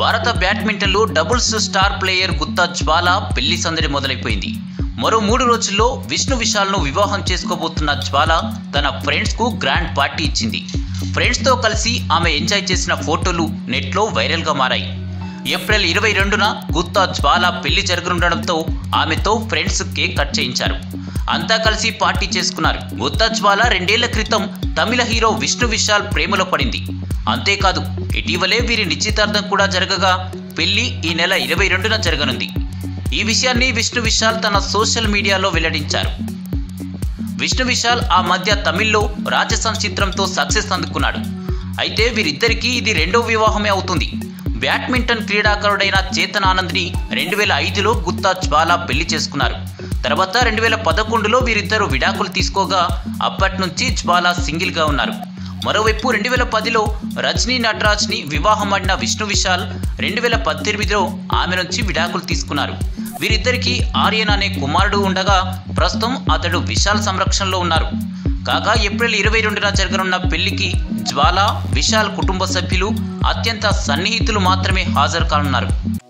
భారత బ్యాడ్మింటన్లో doubles star player Gutta Jwala పెళ్లి సందడి మొదలైపోయింది మరో మూడు రోజుల్లో విష్ణు విశాల్ను వివాహం చేసుకోబోతున్న జ్వాల తన ఫ్రెండ్స్కు గ్రాండ్ పార్టీ ఇచ్చింది ఫ్రెండ్స్తో కలిసి ఆమె ఎంజాయ్ చేసిన ఫోటోలు నెట్లో వైరల్గా మారాయి ఏప్రిల్ ఇరవై రెండున గుత్తా జ్వాల పెళ్లి జరగనుండడంతో ఆమెతో ఫ్రెండ్స్ కేక్ కట్ చేయించారు అంతా కలిసి పార్టీ చేసుకున్నారు గుత్తా జ్వాల రెండేళ్ల క్రితం తమిళ హీరో విష్ణు విశాల్ ప్రేమలో పడింది అంతేకాదు ఇటీవలే వీరి నిశ్చితార్థం కూడా జరగగా పెళ్లి ఈ నెల ఇరవై రెండున జరగనుంది ఈ విషయాన్ని విష్ణు విశాల్ తన సోషల్ మీడియాలో వెల్లడించారు విష్ణు విశాల్ ఆ మధ్య తమిళ్లో రాజసం చిత్రంతో సక్సెస్ అందుకున్నాడు అయితే వీరిద్దరికీ ఇది రెండో వివాహమే అవుతుంది బ్యాడ్మింటన్ క్రీడాకారుడైన చేతన్ ఆనంద్ని రెండు వేల ఐదులో గుత్తా జ్వాల పెళ్లి చేసుకున్నారు తర్వాత రెండు వేల పదకొండులో వీరిద్దరూ విడాకులు తీసుకోగా అప్పటి నుంచి జ్వాల సింగిల్గా ఉన్నారు మరోవైపు రెండు వేల పదిలో రజనీ నటరాజ్ని వివాహమాడిన విష్ణు విశాల్ రెండు వేల పద్దెనిమిదిలో ఆమె నుంచి విడాకులు తీసుకున్నారు వీరిద్దరికీ ఆర్యన్ అనే కుమారుడు ఉండగా ప్రస్తుతం అతడు విశాల్ సంరక్షణలో ఉన్నారు కాగా ఏప్రిల్ ఇరవై రెండున జరగనున్న పెళ్లికి జ్వాల విశాల్ కుటుంబ సభ్యులు అత్యంత సన్నిహితులు మాత్రమే హాజరు కానున్నారు